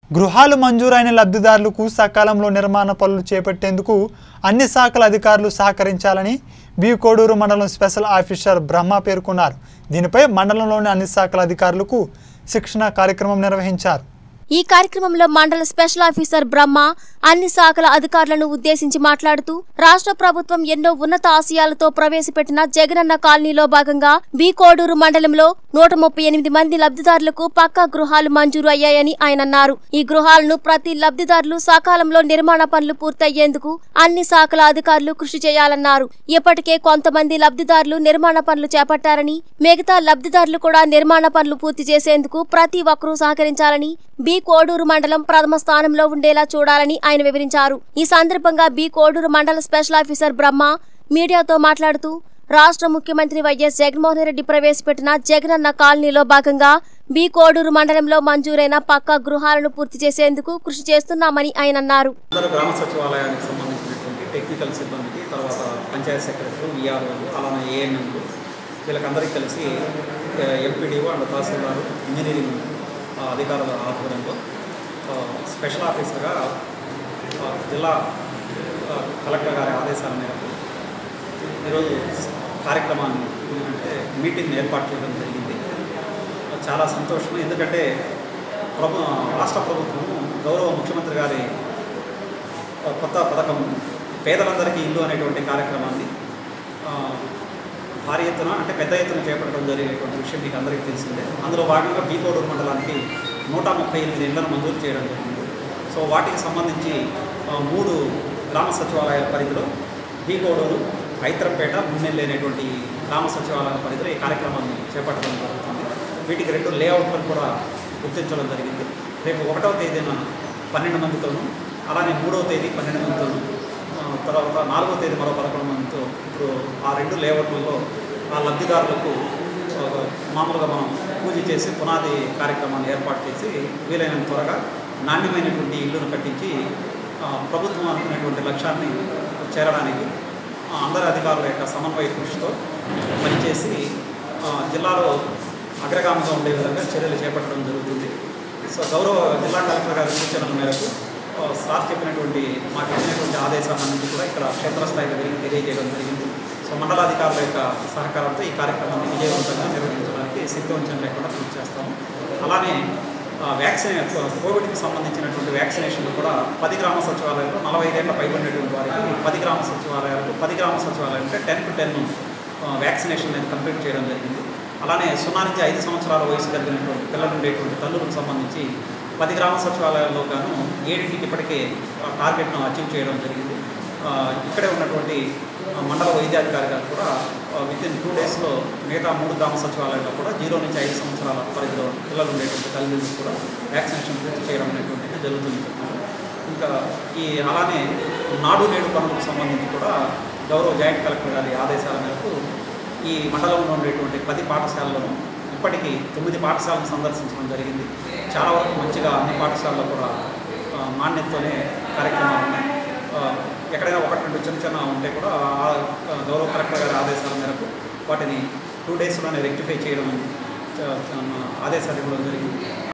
గృహాలు మంజూరైన లబ్ధిదారులకు సకాలంలో నిర్మాణ పనులు చేపట్టేందుకు అన్ని శాఖల అధికారులు సహకరించాలని బి కోడూరు మండలం స్పెషల్ ఆఫీసర్ బ్రహ్మ పేర్కొన్నారు దీనిపై మండలంలోని అన్ని శాఖల అధికారులకు శిక్షణ కార్యక్రమం నిర్వహించారు ఈ కార్యక్రమంలో మండల స్పెషల్ ఆఫీసర్ బ్రహ్మ అన్ని శాఖల అధికారులను ఉద్దేశించి మాట్లాడుతూ రాష్ట్ర ప్రభుత్వం ఎన్నో ఉన్నత ఆశయాలతో ప్రవేశపెట్టిన జగనన్న కాలనీలో భాగంగా బి కోడూరు మండలంలో నూట ముప్పై ఎనిమిది మంది లబ్ధిదారులకు పక్కా గృహాలు మంజూరు అయ్యాయని ఆయన అన్నారు ఈ గృహాలను ప్రతి లబ్ధిదారులు సకాలంలో నిర్మాణ పనులు పూర్తయ్యేందుకు అన్ని శాఖల అధికారులు కృషి చేయాలన్నారు ఇప్పటికే కొంతమంది లబ్ధిదారులు నిర్మాణ పనులు చేపట్టారని మిగతా లబ్ధిదారులు కూడా నిర్మాణ పనులు పూర్తి చేసేందుకు ప్రతి ఒక్కరూ సహకరించాలని బి కోడూరు మండలం ప్రథమ స్థానంలో ఉండేలా చూడాలని ఆయన వివరించారు ఈ సందర్భంగా బి కోడూరు మండల స్పెషల్ ఆఫీసర్ బ్రహ్మ మీడియాతో మాట్లాడుతూ రాష్ట్ర ముఖ్యమంత్రి వైఎస్ జగన్మోహన్ రెడ్డి ప్రవేశపెట్టిన జగనన్న కాలనీలో భాగంగా బి కోడూరు మండలంలో మంజూరైన పక్కా గృహాలను పూర్తి చేసేందుకు కృషి చేస్తున్నామని ఆయన అన్నారు అందరూ గ్రామ సచివాలయానికి సంబంధించినటువంటి టెక్నికల్ సిబ్బందికి తర్వాత పంచాయత్ సెక్రటరీలు విఆర్ఓలు అలానే ఏఎన్ఎంలు వీళ్ళకందరికీ కలిసి ఎంపీడీఓ అండ్ తహసీల్దారు ఇంజనీరింగ్ ఆ, అధికారుల ఆధ్వర్యంలో ఆ, స్పెషల్ ఆఫీసర్గా ఆ, జిల్లా ఆ, కలెక్టర్ గారి ఆదేశాల మేరకు ఈరోజు కార్యక్రమాన్ని అంటే మీటింగ్ ఏర్పాటు చేయడం జరిగింది చాలా సంతోషం ఎందుకంటే ప్రభు రాష్ట్ర ప్రభుత్వం గౌరవ ముఖ్యమంత్రి గారి ఆ, కొత్త పథకం పేదలందరికీ ఇల్లు అనేటువంటి కార్యక్రమాన్ని ఆ, భారీ ఎత్తున అంటే పెద్ద ఎత్తున చేపట్టడం జరిగేటువంటి విషయం మీకు అందరికీ తెలిసిందే అందులో భాగంగా బీకోడూరు మండలానికి నూట ముప్పై ఎనిమిది ఇళ్లను మంజూరు చేయడం జరిగింది సో వాటికి సంబంధించి ఆ, మూడు గ్రామ సచివాలయాల పరిధిలో బీకోడూరు హైదరాపేట మున్నెల్లి అనేటువంటి గ్రామ సచివాలయాల పరిధిలో ఈ కార్యక్రమాన్ని చేపట్టడం జరుగుతుంది వీటికి రెండు లేఅవుట్లను కూడా గుర్తించడం జరిగింది రేపు ఒకటవ తేదీన పన్నెండు మందితోనూ అలానే మూడవ తేదీ పన్నెండు మందితోనూ ఆ, తర్వాత నాలుగో తేదీ మరో పదకొండు మందితో ఇప్పుడు ఆ రెండు లేఅవుట్లలో ఆ లబ్ధిదారులకు ఆ, మామూలుగా మనం పూజ చేసి పునాది కార్యక్రమాన్ని ఏర్పాటు చేసి వీలైనంత త్వరగా నాణ్యమైనటువంటి ఇల్లును కట్టించి ఆ, ప్రభుత్వం అనుకునేటువంటి లక్ష్యాన్ని చేరడానికి ఆ, అందరి అధికారుల యొక్క సమన్వయ కృషితో పనిచేసి ఆ, జిల్లాలో అగ్రగామిగా ఉండే విధంగా చర్యలు చేపట్టడం జరుగుతుంది సో గౌరవ జిల్లా కలెక్టర్ గారి సూచనల మేరకు ఆ, సార్ చెప్పినటువంటి మాకు ఇచ్చినటువంటి ఆదేశాలన్నింటి కూడా ఇక్కడ క్షేత్రస్థాయిలో వెళ్ళి తెలియజేయడం జరిగింది సో మండలాధికారుల యొక్క సహకారంతో ఈ కార్యక్రమాన్ని విజయవంతంగా నిర్వహించడానికి శక్తివంచన లేకుండా కృషి చేస్తాము అలానే ఆ, వ్యాక్సిన్ కోవిడ్కి సంబంధించినటువంటి వ్యాక్సినేషన్లు కూడా పది గ్రామ సచివాలయాల్లో నలభై ఐదేళ్ల పైబడినటువంటి వారికి పది గ్రామ సచివాలయాలకు పది గ్రామ సచివాలయాలు అంటే టెన్ టు టెన్ వ్యాక్సినేషన్ అనేది కంప్లీట్ చేయడం జరిగింది అలానే సున్నా నుంచి ఐదు సంవత్సరాల వయసు కలిగినటువంటి పిల్లలు ఉండేటువంటి తల్లులకు సంబంధించి పది గ్రామ సచివాలయాల్లో గాను ఏడింటికి ఇప్పటికే ఆ టార్గెట్ను అచీవ్ చేయడం జరిగింది ఆ, ఇక్కడే ఉన్నటువంటి ఆ, మండల వైద్యాధికారి గారు కూడా విత్ ఇన్ టూ డేస్లో మిగతా మూడు గ్రామ సచివాలయాల్లో కూడా జీరో నుంచి ఐదు సంవత్సరాల పరిధిలో పిల్లలు ఉండేటువంటి తల్లిదండ్రులకు కూడా వ్యాక్సినేషన్ పూర్తి చేయడం అనేటువంటిది జరుగుతుంది చెప్తున్నారు ఇంకా ఈ అలానే నాడు నేడు పనులకు సంబంధించి కూడా గౌరవ జాయింట్ కలెక్టర్ గారి ఆదేశాల మేరకు ఈ మండలంలో ఉండేటువంటి పది పాఠశాలలను ఇప్పటికీ తొమ్మిది పాఠశాలను సందర్శించడం జరిగింది చాలా వరకు మంచిగా అన్ని పాఠశాలలో కూడా ఆ, నాణ్యతతోనే కార్యక్రమాలు ఉన్నాయి ఆ, ఎక్కడైనా ఒకటి రెండు చిన్న చిన్న ఉంటే కూడా ఆ ఆ, గౌరవ కలెక్టర్ గారి ఆదేశాల మేరకు వాటిని టూ డేస్లోనే రెక్టిఫై చేయడం ఆ, ఆ, ఆదేశాలు ఇవ్వడం జరిగింది